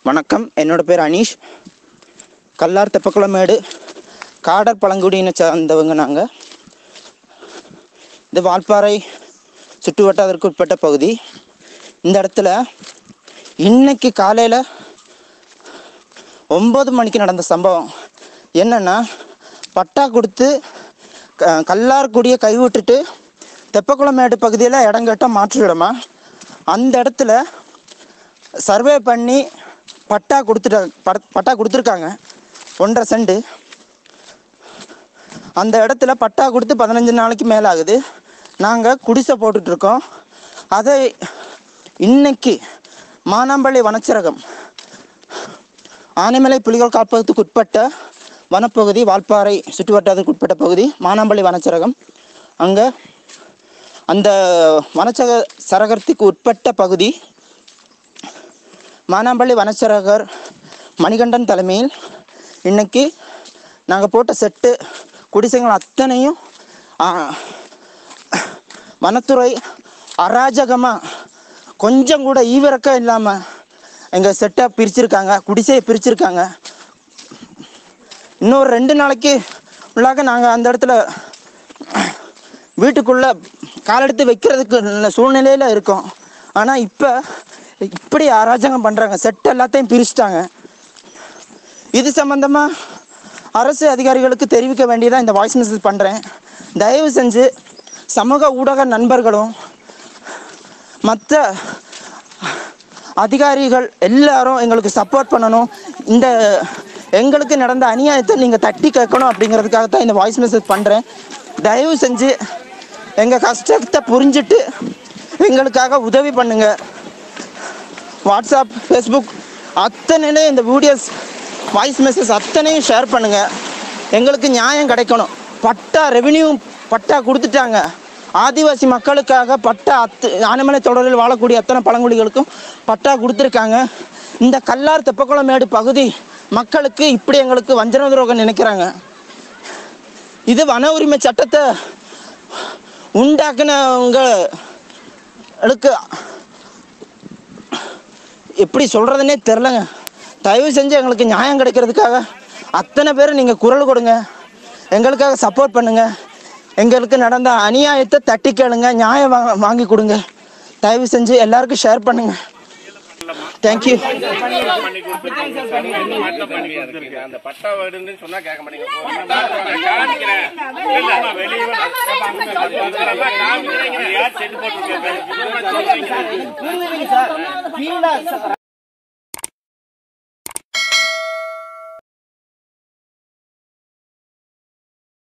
வணக்கம் என்னோட பேர் அனீஷ் கல்லார் தெப்பக்குளமேடு காடர் பழங்குடியினை சார்ந்தவங்க நாங்கள் இது வால்பாறை சுற்று வட்டாரத்திற்கு உட்பட்ட பகுதி இந்த இடத்துல இன்னைக்கு காலையில் ஒம்பது மணிக்கு நடந்த சம்பவம் என்னன்னா பட்டா கொடுத்து க- கல்லார்குடியை கைவிட்டுட்டு தெப்பக்குளமேடு பகுதியில் இடம் கேட்டால் மாற்று இடமா அந்த இடத்துல சர்வே பண்ணி பட்டா கொடுத்துட்ட பட- பட்டா கொடுத்துருக்காங்க ஒன்றரை செண்டு அந்த இடத்துல பட்டா கொடுத்து பதினஞ்சு நாளைக்கு மேலே ஆகுது நாங்கள் குடிசை போட்டுட்ருக்கோம் அதை இன்னைக்கு மானாம்பள்ளி வனச்சரகம் ஆனைமலை புலிகள் காப்பகத்துக்கு உட்பட்ட வனப்பகுதி வால்பாறை சுற்றுவட்டாரத்துக்கு உட்பட்ட பகுதி மானாம்பள்ளி வனச்சரகம் அங்கே அந்த வனச்சக சரகத்துக்கு உட்பட்ட பகுதி மானாம்பள்ளி வனச்சரகர் மணிகண்டன் தலைமையில் இன்னைக்கு நாங்கள் போட்ட செட்டு குடிசைகள் அத்தனையும் ஆ, வனத்துறை அராஜகமாக கொஞ்சம் கூட ஈவிரக்கம் இல்லாமல் எங்கள் செட்டை பிரிச்சிருக்காங்க குடிசையை பிரிச்சிருக்காங்க இன்னொரு ரெண்டு நாளைக்கு உள்ளாக நாங்கள் அந்த இடத்துல வீட்டுக்குள்ளே காலெடுத்து வைக்கிறதுக்கு நல்ல சூழ்நிலையில் இருக்கோம் ஆனால் இப்போ இப்படி அராஜகம் பண்ணுறாங்க செட் எல்லாத்தையும் பிரிச்சிட்டாங்க இது சம்மந்தமாக அரசு அதிகாரிகளுக்கு தெரிவிக்க வேண்டியதாக இந்த வாய்ஸ் மெசேஜ் பண்ணுறேன் தயவு செஞ்சு சமூக ஊடக நண்பர்களும் மற்ற அதிகாரிகள் எல்லாரும் எங்களுக்கு சப்போர்ட் பண்ணணும் இந்த எங்களுக்கு நடந்த அநியாயத்தை நீங்கள் தட்டி கேட்கணும் அப்படிங்கிறதுக்காக தான் இந்த வாய்ஸ் மெசேஜ் பண்ணுறேன் தயவு செஞ்சு எங்கள் கஷ்டத்தை புரிஞ்சுட்டு எங்களுக்காக உதவி பண்ணுங்க வாட்ஸ்அப் ஃபேஸ்புக் அத்தனையிலே இந்த வீடியோஸ் வாய்ஸ் மெசேஜ் அத்தனையும் ஷேர் பண்ணுங்க எங்களுக்கு நியாயம் கிடைக்கணும் பட்டா ரெவென்யூ பட்டா கொடுத்துட்டாங்க ஆதிவாசி மக்களுக்காக பட்டா அத்து ஆனைமலை தொடரில் வாழக்கூடிய அத்தனை பழங்குடிகளுக்கும் பட்டா கொடுத்துருக்காங்க இந்த கல்லார் தெப்பக்குளமேடு பகுதி மக்களுக்கு இப்படி எங்களுக்கு வஞ்சன துரோகம் நினைக்கிறாங்க இது வன உரிமை சட்டத்தை உண்டாக்குனவங்களுக்கு எப்படி சொல்கிறதுனே தெரிலங்க தயவு செஞ்சு எங்களுக்கு நியாயம் கிடைக்கிறதுக்காக அத்தனை பேர் நீங்கள் குரல் கொடுங்க எங்களுக்காக சப்போர்ட் பண்ணுங்க எங்களுக்கு நடந்த அநியாயத்தை தட்டி கேளுங்க நியாயம் வாங்க வாங்கி கொடுங்க தயவு செஞ்சு எல்லாருக்கும் ஷேர் பண்ணுங்க தேங்க்யூ பண்ணி கொடுத்துருக்கீங்க. அந்த பட்டா வீடுன்னு சொன்னா கேட்க மாட்டீங்க நான் காமிக்கிறேன் இல்ல, நான் வெளியே வந்து- அதெல்லாம் காமிக்கிறேன். யார் செட்டு போட்டு